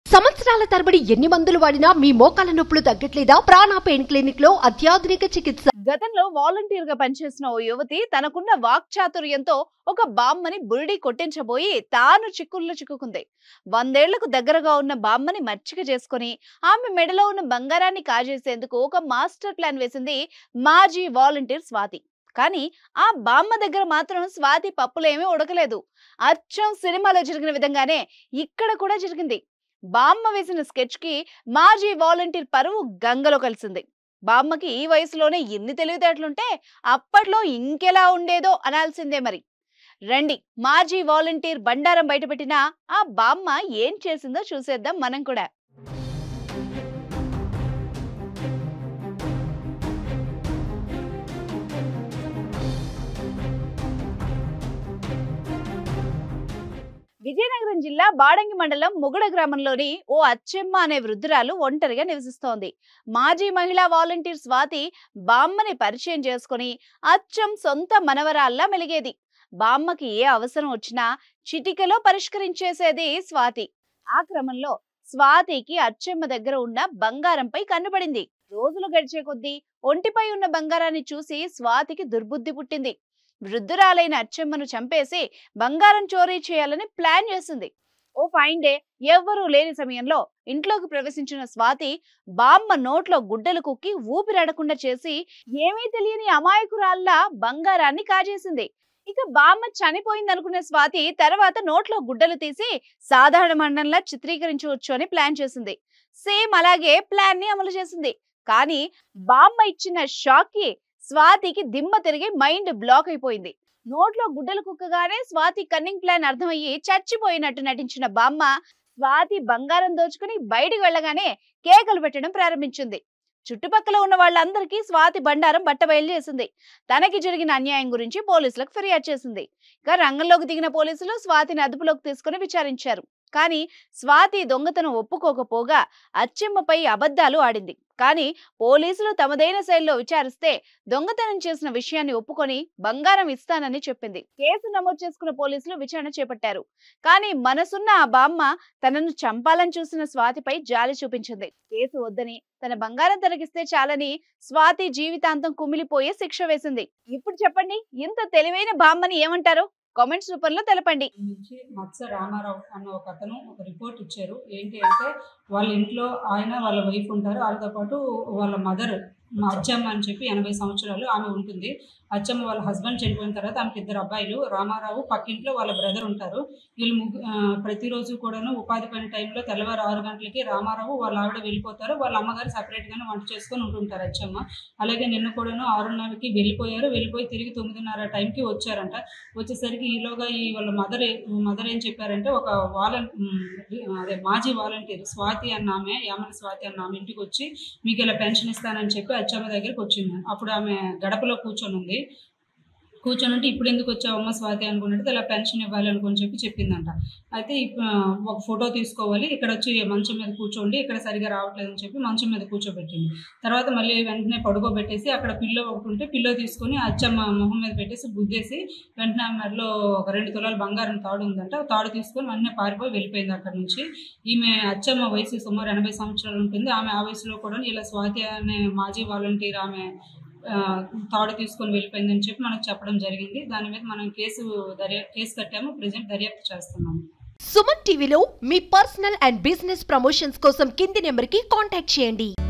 సంవత్సరాల తరబడి ఎన్ని మందులు వాడినా మీ మోకాల నొప్పులు తగ్గట్లేదా ప్రాణ పెయిన్ క్లినిక్ లో అత్యాధునిక చికిత్స గతంలో వాలంటీర్ గా పనిచేసిన ఓ యువతి తనకున్న వాక్చాతుర్యంతో ఒక బామ్మని బురిడి కొట్టించబోయి తాను చిక్కుల్లో చిక్కుకుంది వందేళ్లకు దగ్గరగా ఉన్న బామ్మని మచ్చిక చేసుకుని ఆమె మెడలో ఉన్న బంగారాన్ని కాజేసేందుకు ఒక మాస్టర్ ప్లాన్ వేసింది మాజీ వాలంటీర్ స్వాతి కానీ ఆ బామ్మ దగ్గర మాత్రం స్వాతి పప్పులేమీ ఉడకలేదు అచ్చం సినిమాలో జరిగిన విధంగానే ఇక్కడ కూడా జరిగింది బామ్మ వేసిన స్కెచ్ కి మాజీ వాలంటీర్ పరువు గంగలో కలిసింది బామ్మకి ఈ వయసులోనే ఎన్ని తెలివితేటలుంటే అప్పట్లో ఇంకెలా ఉండేదో అనాల్సిందే మరి రండి మాజీ వాలంటీర్ బండారం బయటపెట్టిన ఆ బామ్మ ఏం చేసిందో చూసేద్దాం మనం కూడా విజయనగరం జిల్లా బాడంగి మండలం ముగడ గ్రామంలోని ఓ అచ్చెమ్మ అనే వృద్ధురాలు ఒంటరిగా నివసిస్తోంది మాజీ మహిళా వాలంటీర్ స్వాతి బామ్మని పరిచయం చేసుకుని అచ్చం సొంత మనవరాల్లా మెలిగేది బామ్మకి ఏ అవసరం వచ్చినా చిటికలో పరిష్కరించేసేది స్వాతి ఆ క్రమంలో స్వాతికి అచ్చెమ్మ దగ్గర ఉన్న బంగారంపై కన్నుపడింది రోజులు గడిచే కొద్దీ ఒంటిపై ఉన్న బంగారాన్ని చూసి స్వాతికి దుర్బుద్ధి పుట్టింది వృద్ధురాలైన అచ్చెమ్మను చంపేసి బంగారం చోరీ చేయాలని ప్లాన్ చేసింది ఓ ఫైన్ డే ఎవ్వరూ లేని సమయంలో ఇంట్లోకి ప్రవేశించిన స్వాతి బామ్మ నోట్లో గుడ్డలు కుక్కి ఊపిరాడకుండా చేసి ఏమీ తెలియని అమాయకురాల్లా బంగారాన్ని కాజేసింది ఇక బామ్మ చనిపోయింది అనుకునే స్వాతి తర్వాత నోట్లో గుడ్డలు తీసి సాధారణ మండంలా చిత్రీకరించవచ్చు అని ప్లాన్ చేసింది సేమ్ అలాగే ప్లాన్ ని అమలు చేసింది కానీ బామ్మ ఇచ్చిన షాక్ కి స్వాతికి దిమ్మ తిరిగి మైండ్ బ్లాక్ అయిపోయింది నోట్లో గుడ్డలు కుక్కగానే స్వాతి కన్నింగ్ ప్లాన్ అర్థమయ్యి చచ్చిపోయినట్టు నటించిన బామ్మ స్వాతి బంగారం దోచుకుని బయటికి వెళ్ళగానే కేకలు పెట్టడం ప్రారంభించింది చుట్టుపక్కల ఉన్న వాళ్ళందరికీ స్వాతి బండారం బట్టబయలు చేసింది తనకి జరిగిన అన్యాయం గురించి పోలీసులకు ఫిర్యాదు చేసింది ఇక రంగంలోకి దిగిన పోలీసులు స్వాతిని అదుపులోకి తీసుకుని విచారించారు కానీ స్వాతి దొంగతనం ఒప్పుకోకపోగా అచ్చెమ్మపై అబద్ధాలు ఆడింది కానీ పోలీసులు తమదైన శైలిలో విచారిస్తే దొంగతనం చేసిన విషయాన్ని ఒప్పుకొని బంగారం ఇస్తానని చెప్పింది కేసు నమోదు చేసుకున్న పోలీసులు విచారణ చేపట్టారు కానీ మనసున్న ఆ బామ్మ తనను చంపాలని చూసిన స్వాతిపై జాలి చూపించింది కేసు వద్దని తన బంగారం తొలగిస్తే చాలని స్వాతి జీవితాంతం కుమిలిపోయి శిక్ష వేసింది ఇప్పుడు చెప్పండి ఇంత తెలివైన బామ్మని ఏమంటారు కామెంట్స్ రూపంలో తెలపండి నుంచి మత్స రామారావు అన్న ఒక అతను ఒక రిపోర్ట్ ఇచ్చారు ఏంటి అంటే వాళ్ళ ఇంట్లో ఆయన వాళ్ళ వైఫ్ ఉంటారు వాళ్ళతో పాటు వాళ్ళ మదర్ అచ్చమ్మ అని చెప్పి ఎనభై సంవత్సరాలు ఆమె ఉంటుంది అచ్చమ్మ వాళ్ళ హస్బెండ్ చనిపోయిన తర్వాత ఆమెకి ఇద్దరు అబ్బాయిలు రామారావు పక్కింట్లో వాళ్ళ బ్రదర్ ఉంటారు వీళ్ళు ముగ్గు ఆ, ప్రతిరోజు కూడాను ఉపాధి పని టైంలో తెల్లవారు ఆరు గంటలకి రామారావు వాళ్ళ ఆవిడ వెళ్ళిపోతారు వాళ్ళ అమ్మగారు సపరేట్గానే వంట చేసుకొని ఉంటుంటారు అచ్చమ్మ అలాగే నిన్న కూడాను ఆరున్నరకి వెళ్ళిపోయారు వెళ్ళిపోయి తిరిగి తొమ్మిదిన్నర టైంకి వచ్చారంట వచ్చేసరికి ఈలోగా ఈ వాళ్ళ మదర్ మదర్ ఏం చెప్పారంటే ఒక వాలం అదే మాజీ వాలంటీర్ స్వాతి అన్న ఆమె యామల స్వాతి అన్న ఆమె ఇంటికి వచ్చి మీకు ఇలా పెన్షన్ ఇస్తానని చెప్పి అచ్చమ్మ దగ్గరికి వచ్చింది అప్పుడు ఆమె గడపలో కూర్చొని ఉంది కూర్చొని ఉంటే ఇప్పుడు ఎందుకు వచ్చావమ్మ స్వాతి అనుకున్నట్టు ఇలా పెన్షన్ ఇవ్వాలి అనుకుని చెప్పి చెప్పిందంట అయితే ఇప్- ఆ, ఒక ఫోటో తీసుకోవాలి ఇక్కడ వచ్చి మంచం మీద కూర్చోండి ఇక్కడ సరిగా రావట్లేదని చెప్పి మంచం మీద కూర్చోబెట్టింది తర్వాత మళ్ళీ వెంటనే పడుకోబెట్టేసి అక్కడ పిల్లో ఒకటి ఉంటే పిల్లో తీసుకొని అచ్చమ్మ మొహం మీద పెట్టేసి గుద్దేసి వెంటనే ఆమె మెడలో ఒక రెండు తులాల బంగారం తాడు ఉందంట ఆ తాడు తీసుకొని వెంటనే పారిపోయి వెళ్ళిపోయింది అక్కడ నుంచి ఈమె అచ్చమ్మ వయసు సుమారు ఎనభై సంవత్సరాలు ఉంటుంది ఆమె ఆ వయసులో కూడా ఇలా స్వాతి అనే మాజీ వాలంటీర్ ఆమె ఆ, తాడు తీసుకొని వెళ్ళిపోయిందని చెప్పి మనకు చెప్పడం జరిగింది దాని మీద మనం కేసు దర్యా కేసు కట్టాము ప్రజెంట్ దర్యాప్తు చేస్తున్నాము సుమన్ టీవీలో మీ పర్సనల్ అండ్ బిజినెస్ ప్రమోషన్స్ కోసం కింది నెంబర్ కి కాంటాక్ట్ చేయండి